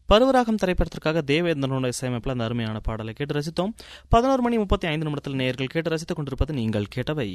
பருவராகம் திரைப்படத்திற்காக தேவேந்திரனோட இசையமைப்பில் அந்த அருமையான பாடலை கேட்டு ரசித்தோம் பதினோரு மணி முப்பத்தி ஐந்து நிமிடத்தில் நேயர்கள் கேட்டு ரசித்துக் கொண்டிருப்பது நீங்கள் கேட்டவை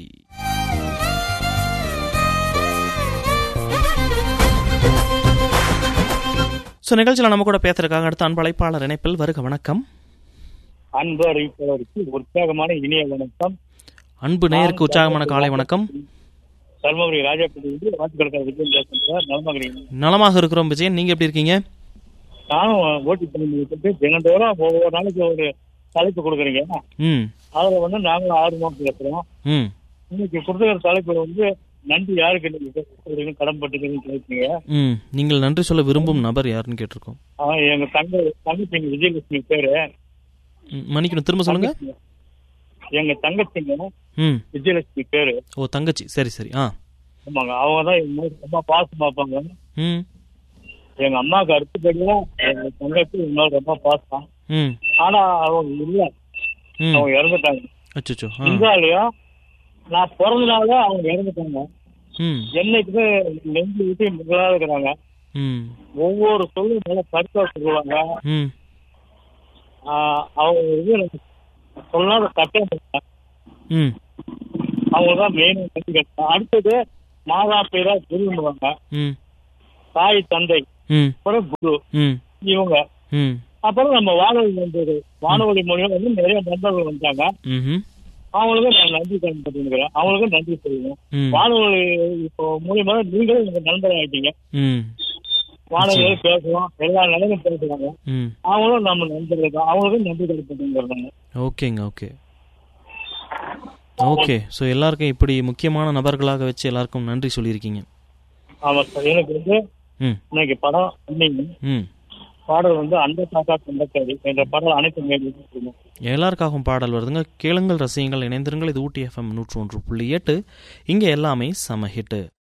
ஸோ நிகழ்ச்சியில் நம்ம கூட பேசுறதுக்காக அடுத்த அன்பு அழைப்பாளர் இணைப்பில் வருக வணக்கம் அன்பு அறிவிப்பாளருக்கு உற்சாகமான இனிய வணக்கம் அன்பு நேயருக்கு உற்சாகமான காலை வணக்கம் தர்மபுரி ராஜாப்பட்டி வந்து வாக்குகளுக்காக விஜயம் பேசுறேன் நலமகிறீங்க நலமாக இருக்கிறோம் விஜயன் நீங்க எப்படி இருக்கீங்க நானும் ஓட்டு பண்ணி தினந்தோறும் ஒவ்வொரு நாளைக்கு ஒரு தலைப்பு கொடுக்குறீங்க ம் அதுல வந்து நாங்களும் ஆர்வமா பேசுறோம் ம் இன்னைக்கு கொடுத்துக்கிற தலைப்பு வந்து நன்றி யாருக்கு நீங்க கொடுக்குறீங்க கடன்பட்டுக்கிறீங்கன்னு கேட்பீங்க ம் நீங்கள் நன்றி சொல்ல விரும்பும் நபர் யாருன்னு கேட்டிருக்கோம் அவன் எங்க தங்க தங்கச்சிங்க விஜயலட்சுமி பேரு ம், மன்னிக்கணும் திரும்ப சொல்லுங்க எங்க தங்கச்சிங்க ம் விஜயலட்சுமி பேரு ஓ தங்கச்சி சரி சரி ஆ ஆமாங்க அவங்க தான் எங்க மேல ரொம்ப பாசம் பார்ப்பாங்க ம் எங்க அம்மாவுக்கு அடுத்தபடியா எங்க தங்கச்சி இன்னொரு ரொம்ப பாசம் ம் ஆனா அவங்க இல்ல ம் அவங்க இறந்துட்டாங்க அச்சோ ஆ இருந்தாலும் நான் பிறந்தனால அவங்க இறந்துட்டாங்க ம் என்னைக்குமே நெஞ்சு விட்டு முதலாக இருக்கிறாங்க ம் ஒவ்வொரு சொல்லும் நல்ல கருத்தா சொல்லுவாங்க ம் ஆஹ் அவங்க இது எனக்கு சொல்லாத கட்டம் ம் அவங்க தான் மெயின் அடுத்தது மாதா பேரா குருன்னுவாங்க ம் தாய் தந்தை ம் அப்புறம் குரு ம் இவங்க ம் அப்புறம் நம்ம வானொலி வந்தது வானொலி மூலியம் வந்து நிறைய நண்பர்கள் வந்தாங்க ம்ஹும். அவங்களுக்கும் நான் நன்றி கடன் பண்ணிருக்கிறேன் அவங்களுக்கும் நன்றி சொல்லுவேன் ம் வானொலி இப்போ மூலியமா நீங்களும் எங்க நண்பர் ஆயிட்டீங்க ம் வானொலியில பேசுவோம் எல்லா நிலையும் பேசுறாங்க ம் அவங்களும் நம்ம நண்பர்கள் தான் அவங்களுக்கும் நன்றி கடன் பண்ணிருக்கிறாங்க ஓகேங்க ஓகே ஓகே ஸோ எல்லாருக்கும் இப்படி முக்கியமான நபர்களாக வச்சு எல்லாருக்கும் நன்றி சொல்லியிருக்கீங்க ஆமா சார் எனக்கு வந்து ம் இன்னைக்கு படம் அன்னைக்கு ம் பாடல் வந்து அந்த தாத்தா கொண்டக்காரி என்ற பாடல் அனைத்து மேலும் எல்லாருக்காகவும் பாடல் வருதுங்க கேளுங்கள் ரசியுங்கள் இணைந்திருங்கள் இது ஊட்டி எஃப்எம் நூற்று ஒன்று புள்ளி எட்டு இங்கே எல்லாமே சம ஹிட்டு